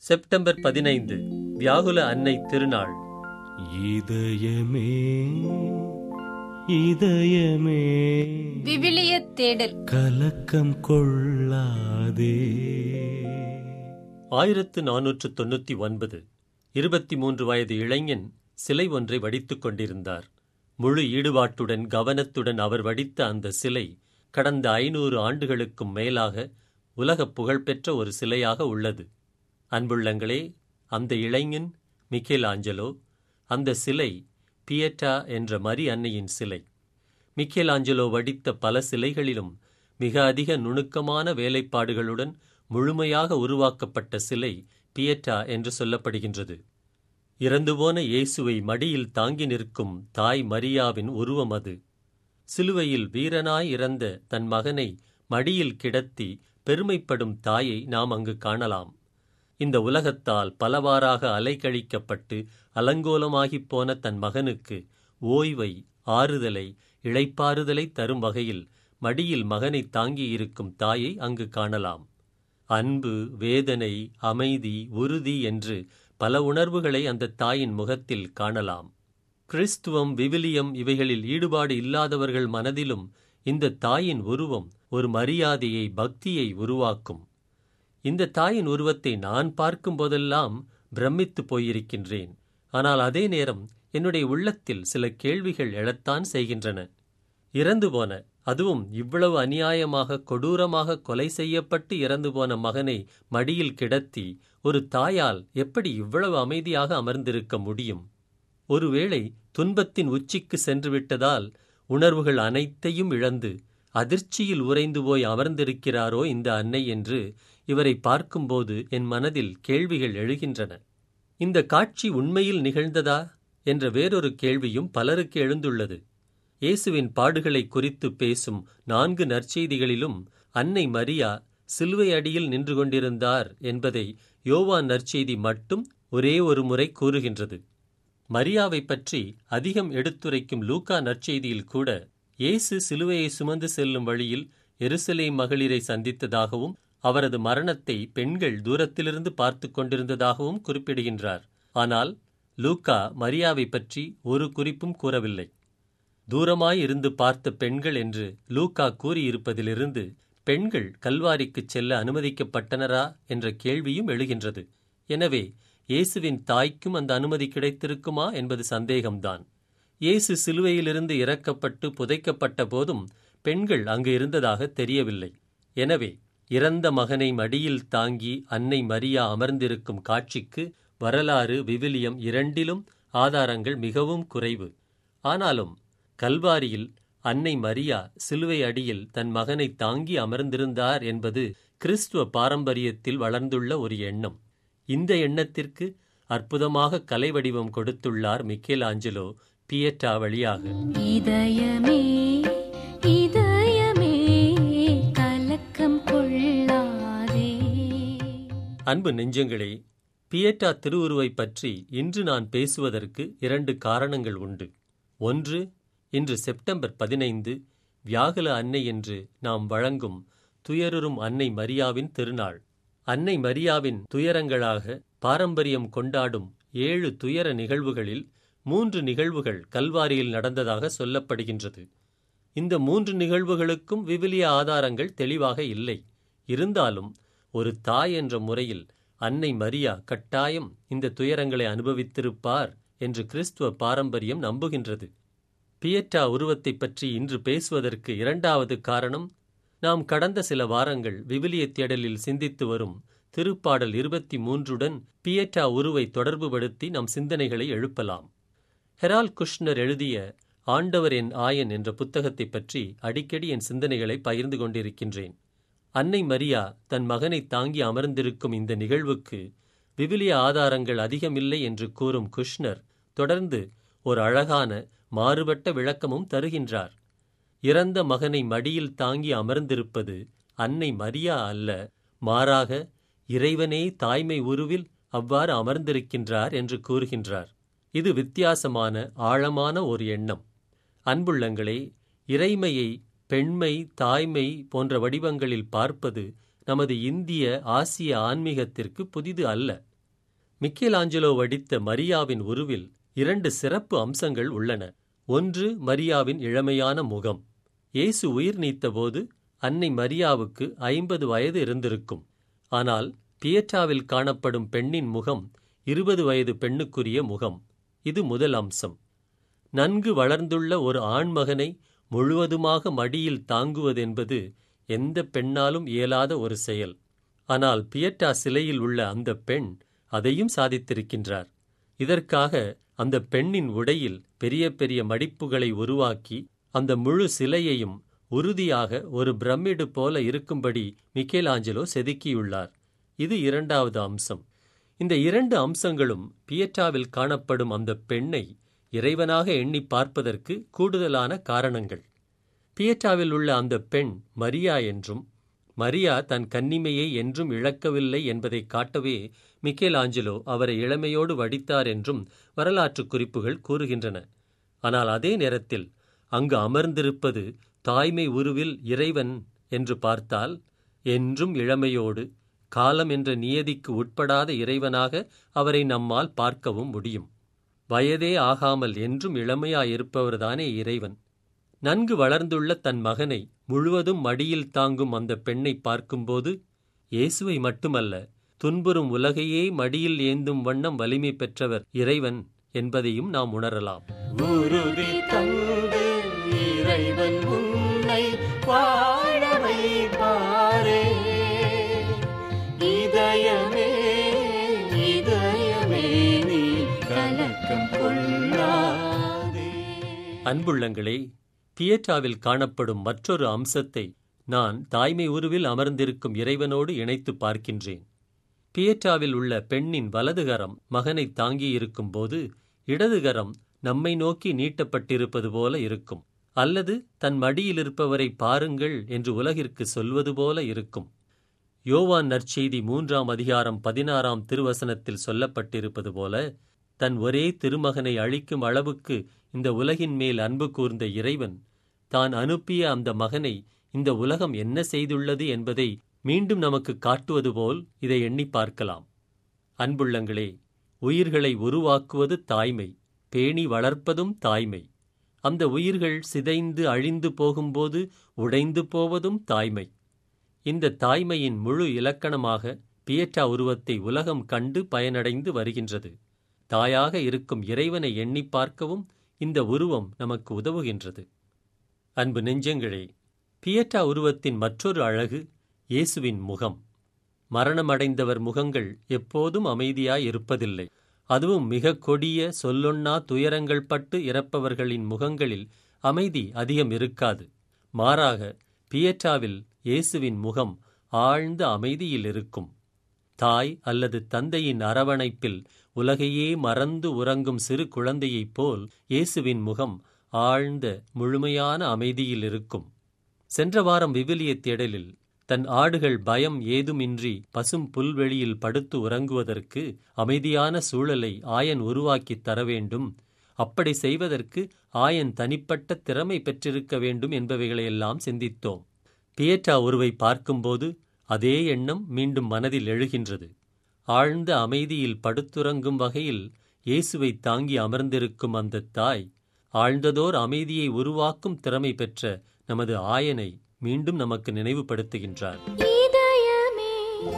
September பதினைந்து வியாகுல அன்னை திருநாள் இதயமே இதயமே விவிலிய தேடல் கலக்கம் கொள்ளாதே ஆயிரத்து நானூற்று தொண்ணூற்றி ஒன்பது இருபத்தி மூன்று வயது இளைஞன் சிலை ஒன்றை வடித்துக் கொண்டிருந்தார் முழு ஈடுபாட்டுடன் கவனத்துடன் அவர் வடித்த அந்த சிலை கடந்த ஐநூறு ஆண்டுகளுக்கும் மேலாக உலகப் புகழ்பெற்ற ஒரு சிலையாக உள்ளது அன்புள்ளங்களே அந்த இளைஞன் மிக்கேல் ஆஞ்சலோ அந்த சிலை பியட்டா என்ற மரி அன்னையின் சிலை மிக்கேல் ஆஞ்சலோ வடித்த பல சிலைகளிலும் மிக அதிக நுணுக்கமான வேலைப்பாடுகளுடன் முழுமையாக உருவாக்கப்பட்ட சிலை பியட்டா என்று சொல்லப்படுகின்றது இறந்துபோன இயேசுவை மடியில் தாங்கி நிற்கும் தாய் மரியாவின் உருவம் அது சிலுவையில் வீரனாய் இறந்த தன் மகனை மடியில் கிடத்தி பெருமைப்படும் தாயை நாம் அங்கு காணலாம் இந்த உலகத்தால் பலவாறாக அலைக்கழிக்கப்பட்டு அலங்கோலமாகிப் போன தன் மகனுக்கு ஓய்வை ஆறுதலை இளைப்பாறுதலை தரும் வகையில் மடியில் மகனை தாங்கியிருக்கும் தாயை அங்கு காணலாம் அன்பு வேதனை அமைதி உறுதி என்று பல உணர்வுகளை அந்த தாயின் முகத்தில் காணலாம் கிறிஸ்துவம் விவிலியம் இவைகளில் ஈடுபாடு இல்லாதவர்கள் மனதிலும் இந்த தாயின் உருவம் ஒரு மரியாதையை பக்தியை உருவாக்கும் இந்த தாயின் உருவத்தை நான் பார்க்கும் போதெல்லாம் பிரமித்து போயிருக்கின்றேன் ஆனால் அதே நேரம் என்னுடைய உள்ளத்தில் சில கேள்விகள் எழத்தான் செய்கின்றன இறந்து போன அதுவும் இவ்வளவு அநியாயமாக கொடூரமாக கொலை செய்யப்பட்டு இறந்து போன மகனை மடியில் கிடத்தி ஒரு தாயால் எப்படி இவ்வளவு அமைதியாக அமர்ந்திருக்க முடியும் ஒருவேளை துன்பத்தின் உச்சிக்கு சென்று விட்டதால் உணர்வுகள் அனைத்தையும் இழந்து அதிர்ச்சியில் உறைந்து போய் அமர்ந்திருக்கிறாரோ இந்த அன்னை என்று இவரை பார்க்கும்போது என் மனதில் கேள்விகள் எழுகின்றன இந்த காட்சி உண்மையில் நிகழ்ந்ததா என்ற வேறொரு கேள்வியும் பலருக்கு எழுந்துள்ளது இயேசுவின் பாடுகளை குறித்து பேசும் நான்கு நற்செய்திகளிலும் அன்னை மரியா சிலுவை அடியில் நின்று கொண்டிருந்தார் என்பதை யோவான் நற்செய்தி மட்டும் ஒரே ஒரு முறை கூறுகின்றது மரியாவை பற்றி அதிகம் எடுத்துரைக்கும் லூக்கா நற்செய்தியில் கூட இயேசு சிலுவையை சுமந்து செல்லும் வழியில் எருசலே மகளிரை சந்தித்ததாகவும் அவரது மரணத்தை பெண்கள் தூரத்திலிருந்து பார்த்து கொண்டிருந்ததாகவும் குறிப்பிடுகின்றார் ஆனால் லூக்கா மரியாவை பற்றி ஒரு குறிப்பும் கூறவில்லை தூரமாய் இருந்து பார்த்த பெண்கள் என்று லூக்கா கூறியிருப்பதிலிருந்து பெண்கள் கல்வாரிக்குச் செல்ல அனுமதிக்கப்பட்டனரா என்ற கேள்வியும் எழுகின்றது எனவே இயேசுவின் தாய்க்கும் அந்த அனுமதி கிடைத்திருக்குமா என்பது சந்தேகம்தான் இயேசு சிலுவையிலிருந்து இறக்கப்பட்டு புதைக்கப்பட்ட போதும் பெண்கள் அங்கு இருந்ததாக தெரியவில்லை எனவே இறந்த மகனை மடியில் தாங்கி அன்னை மரியா அமர்ந்திருக்கும் காட்சிக்கு வரலாறு விவிலியம் இரண்டிலும் ஆதாரங்கள் மிகவும் குறைவு ஆனாலும் கல்வாரியில் அன்னை மரியா சிலுவை அடியில் தன் மகனை தாங்கி அமர்ந்திருந்தார் என்பது கிறிஸ்துவ பாரம்பரியத்தில் வளர்ந்துள்ள ஒரு எண்ணம் இந்த எண்ணத்திற்கு அற்புதமாக கலை வடிவம் கொடுத்துள்ளார் மிக்கேல் ஆஞ்சலோ பியட்டா வழியாக இதயமே இதயமே கலக்கம் கொள்ளாதே அன்பு நெஞ்சங்களே பியட்டா திருவுருவை பற்றி இன்று நான் பேசுவதற்கு இரண்டு காரணங்கள் உண்டு ஒன்று இன்று செப்டம்பர் பதினைந்து வியாகுல அன்னை என்று நாம் வழங்கும் துயருறும் அன்னை மரியாவின் திருநாள் அன்னை மரியாவின் துயரங்களாக பாரம்பரியம் கொண்டாடும் ஏழு துயர நிகழ்வுகளில் மூன்று நிகழ்வுகள் கல்வாரியில் நடந்ததாக சொல்லப்படுகின்றது இந்த மூன்று நிகழ்வுகளுக்கும் விவிலிய ஆதாரங்கள் தெளிவாக இல்லை இருந்தாலும் ஒரு தாய் என்ற முறையில் அன்னை மரியா கட்டாயம் இந்த துயரங்களை அனுபவித்திருப்பார் என்று கிறிஸ்துவ பாரம்பரியம் நம்புகின்றது பியட்டா உருவத்தை பற்றி இன்று பேசுவதற்கு இரண்டாவது காரணம் நாம் கடந்த சில வாரங்கள் விவிலிய தேடலில் சிந்தித்து வரும் திருப்பாடல் இருபத்தி மூன்றுடன் பியட்டா உருவை தொடர்புபடுத்தி நம் சிந்தனைகளை எழுப்பலாம் ஹெரால் குஷ்னர் எழுதிய ஆண்டவர் என் ஆயன் என்ற புத்தகத்தை பற்றி அடிக்கடி என் சிந்தனைகளை பகிர்ந்து கொண்டிருக்கின்றேன் அன்னை மரியா தன் மகனை தாங்கி அமர்ந்திருக்கும் இந்த நிகழ்வுக்கு விவிலிய ஆதாரங்கள் அதிகமில்லை என்று கூறும் குஷ்னர் தொடர்ந்து ஒரு அழகான மாறுபட்ட விளக்கமும் தருகின்றார் இறந்த மகனை மடியில் தாங்கி அமர்ந்திருப்பது அன்னை மரியா அல்ல மாறாக இறைவனே தாய்மை உருவில் அவ்வாறு அமர்ந்திருக்கின்றார் என்று கூறுகின்றார் இது வித்தியாசமான ஆழமான ஒரு எண்ணம் அன்புள்ளங்களே இறைமையை பெண்மை தாய்மை போன்ற வடிவங்களில் பார்ப்பது நமது இந்திய ஆசிய ஆன்மீகத்திற்கு புதிது அல்ல மிக்கேலாஞ்சலோ வடித்த மரியாவின் உருவில் இரண்டு சிறப்பு அம்சங்கள் உள்ளன ஒன்று மரியாவின் இளமையான முகம் இயேசு உயிர் நீத்தபோது அன்னை மரியாவுக்கு ஐம்பது வயது இருந்திருக்கும் ஆனால் பியட்டாவில் காணப்படும் பெண்ணின் முகம் இருபது வயது பெண்ணுக்குரிய முகம் இது முதல் அம்சம் நன்கு வளர்ந்துள்ள ஒரு ஆண்மகனை முழுவதுமாக மடியில் தாங்குவதென்பது எந்த பெண்ணாலும் இயலாத ஒரு செயல் ஆனால் பியட்டா சிலையில் உள்ள அந்த பெண் அதையும் சாதித்திருக்கின்றார் இதற்காக அந்த பெண்ணின் உடையில் பெரிய பெரிய மடிப்புகளை உருவாக்கி அந்த முழு சிலையையும் உறுதியாக ஒரு பிரமிடு போல இருக்கும்படி மிக்கேலாஞ்சலோ செதுக்கியுள்ளார் இது இரண்டாவது அம்சம் இந்த இரண்டு அம்சங்களும் பியட்டாவில் காணப்படும் அந்த பெண்ணை இறைவனாக எண்ணி பார்ப்பதற்கு கூடுதலான காரணங்கள் பியட்டாவில் உள்ள அந்த பெண் மரியா என்றும் மரியா தன் கன்னிமையை என்றும் இழக்கவில்லை என்பதை காட்டவே மிக்கேல் ஆஞ்சலோ அவரை இளமையோடு வடித்தார் என்றும் வரலாற்று குறிப்புகள் கூறுகின்றன ஆனால் அதே நேரத்தில் அங்கு அமர்ந்திருப்பது தாய்மை உருவில் இறைவன் என்று பார்த்தால் என்றும் இளமையோடு காலம் என்ற நியதிக்கு உட்படாத இறைவனாக அவரை நம்மால் பார்க்கவும் முடியும் வயதே ஆகாமல் என்றும் இளமையாயிருப்பவர்தானே இறைவன் நன்கு வளர்ந்துள்ள தன் மகனை முழுவதும் மடியில் தாங்கும் அந்த பெண்ணை பார்க்கும்போது இயேசுவை மட்டுமல்ல துன்புறும் உலகையே மடியில் ஏந்தும் வண்ணம் வலிமை பெற்றவர் இறைவன் என்பதையும் நாம் உணரலாம் உறுதி தந்து இறைவன் உன்னை வாழ வைப்பாரே இதயமே இதயமே நீ கலக்கம் கொள்ளாதே அன்புள்ளங்களே தியேட்டாவில் காணப்படும் மற்றொரு அம்சத்தை நான் தாய்மை உருவில் அமர்ந்திருக்கும் இறைவனோடு இணைத்து பார்க்கின்றேன் பியேட்டாவில் உள்ள பெண்ணின் வலதுகரம் மகனை தாங்கியிருக்கும் போது இடதுகரம் நம்மை நோக்கி நீட்டப்பட்டிருப்பது போல இருக்கும் அல்லது தன் மடியில் இருப்பவரை பாருங்கள் என்று உலகிற்கு சொல்வது போல இருக்கும் யோவான் நற்செய்தி மூன்றாம் அதிகாரம் பதினாறாம் திருவசனத்தில் சொல்லப்பட்டிருப்பது போல தன் ஒரே திருமகனை அழிக்கும் அளவுக்கு இந்த உலகின் மேல் அன்பு கூர்ந்த இறைவன் தான் அனுப்பிய அந்த மகனை இந்த உலகம் என்ன செய்துள்ளது என்பதை மீண்டும் நமக்கு காட்டுவது போல் இதை எண்ணி பார்க்கலாம் அன்புள்ளங்களே உயிர்களை உருவாக்குவது தாய்மை பேணி வளர்ப்பதும் தாய்மை அந்த உயிர்கள் சிதைந்து அழிந்து போகும்போது உடைந்து போவதும் தாய்மை இந்த தாய்மையின் முழு இலக்கணமாக பியட்டா உருவத்தை உலகம் கண்டு பயனடைந்து வருகின்றது தாயாக இருக்கும் இறைவனை எண்ணி பார்க்கவும் இந்த உருவம் நமக்கு உதவுகின்றது அன்பு நெஞ்சங்களே பியட்டா உருவத்தின் மற்றொரு அழகு இயேசுவின் முகம் மரணமடைந்தவர் முகங்கள் எப்போதும் அமைதியாய் இருப்பதில்லை அதுவும் மிக கொடிய சொல்லொன்னா துயரங்கள் பட்டு இறப்பவர்களின் முகங்களில் அமைதி அதிகம் இருக்காது மாறாக பியட்டாவில் இயேசுவின் முகம் ஆழ்ந்த அமைதியில் இருக்கும் தாய் அல்லது தந்தையின் அரவணைப்பில் உலகையே மறந்து உறங்கும் சிறு குழந்தையைப் போல் இயேசுவின் முகம் ஆழ்ந்த முழுமையான அமைதியில் இருக்கும் சென்ற வாரம் விவிலிய தேடலில் தன் ஆடுகள் பயம் ஏதுமின்றி பசும் புல்வெளியில் படுத்து உறங்குவதற்கு அமைதியான சூழலை ஆயன் உருவாக்கித் தர வேண்டும் அப்படி செய்வதற்கு ஆயன் தனிப்பட்ட திறமை பெற்றிருக்க வேண்டும் என்பவைகளையெல்லாம் சிந்தித்தோம் பியட்டா உருவை பார்க்கும்போது அதே எண்ணம் மீண்டும் மனதில் எழுகின்றது ஆழ்ந்த அமைதியில் படுத்துறங்கும் வகையில் இயேசுவை தாங்கி அமர்ந்திருக்கும் அந்த தாய் ஆழ்ந்ததோர் அமைதியை உருவாக்கும் திறமை பெற்ற நமது ஆயனை மீண்டும் நமக்கு நினைவுபடுத்துகின்றார் இதயமே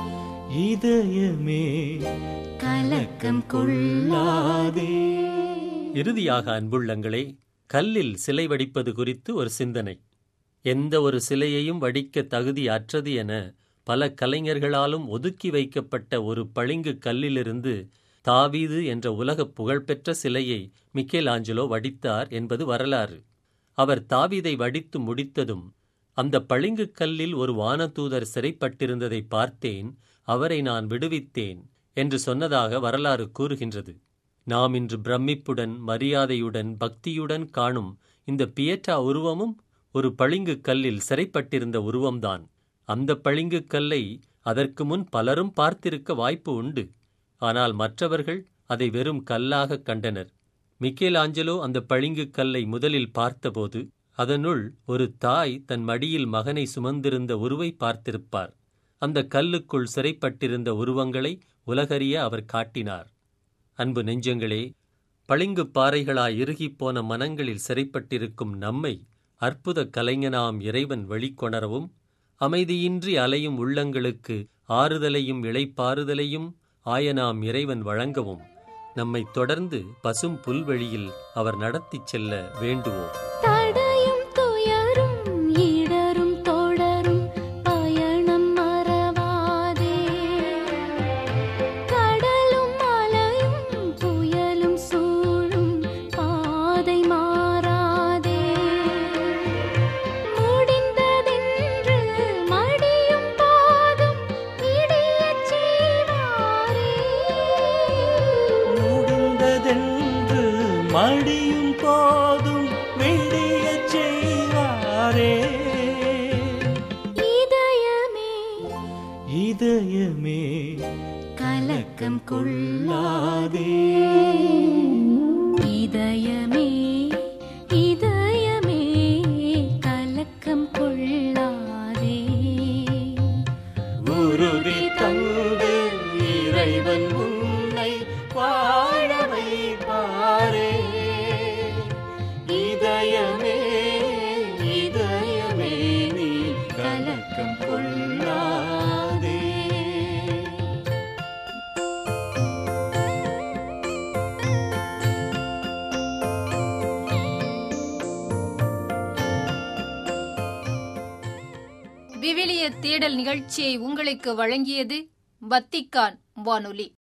இதயமே கலக்கம் கொள்ளாதே இறுதியாக அன்புள்ளங்களே கல்லில் சிலை வடிப்பது குறித்து ஒரு சிந்தனை எந்த ஒரு சிலையையும் வடிக்க தகுதி அற்றது என பல கலைஞர்களாலும் ஒதுக்கி வைக்கப்பட்ட ஒரு பளிங்கு கல்லிலிருந்து தாவீது என்ற உலக புகழ்பெற்ற சிலையை மிக்கேல் ஆஞ்சலோ வடித்தார் என்பது வரலாறு அவர் தாவீதை வடித்து முடித்ததும் அந்த பளிங்கு கல்லில் ஒரு வானதூதர் சிறைப்பட்டிருந்ததை பார்த்தேன் அவரை நான் விடுவித்தேன் என்று சொன்னதாக வரலாறு கூறுகின்றது நாம் இன்று பிரமிப்புடன் மரியாதையுடன் பக்தியுடன் காணும் இந்த பியட்டா உருவமும் ஒரு பளிங்கு கல்லில் சிறைப்பட்டிருந்த உருவம்தான் அந்த பளிங்கு கல்லை அதற்கு முன் பலரும் பார்த்திருக்க வாய்ப்பு உண்டு ஆனால் மற்றவர்கள் அதை வெறும் கல்லாக கண்டனர் மிக்கேல் ஆஞ்சலோ அந்த பளிங்கு கல்லை முதலில் பார்த்தபோது அதனுள் ஒரு தாய் தன் மடியில் மகனை சுமந்திருந்த உருவை பார்த்திருப்பார் அந்த கல்லுக்குள் சிறைப்பட்டிருந்த உருவங்களை உலகறிய அவர் காட்டினார் அன்பு நெஞ்சங்களே பளிங்குப் பாறைகளாய் இறுகிப் போன மனங்களில் சிறைப்பட்டிருக்கும் நம்மை அற்புத கலைஞனாம் இறைவன் வெளிக்கொணரவும் அமைதியின்றி அலையும் உள்ளங்களுக்கு ஆறுதலையும் இளைப்பாறுதலையும் ஆயனாம் இறைவன் வழங்கவும் நம்மை தொடர்ந்து பசும் புல்வெளியில் அவர் நடத்திச் செல்ல வேண்டுவோம் தடையும் துயரும் இடரும் தொடரும் பயணம் மறவாதே கடலும் மலையும் புயலும் சூழும் பாதை மாறாதே முடிந்ததென்று மடியும் பாதம் இடியச் செய்வாரே முடிந்ததென்று மடியும் போதும் விடியச் செய்வாரே இதயமே இதயமே கலக்கம் கொள்ளாதே கொள்ளாதே இதயமே இதயமே கலக்கம் கொள்ளாதே உறுதி தந்து இறைவன் உன்னை வாழ வைப்பாரே இதயமே இதயமே நீ கலக்கம் கொள்ளாதே விவிலிய தேடல் நிகழ்ச்சியை உங்களுக்கு வழங்கியது வத்திக்கான் வானொலி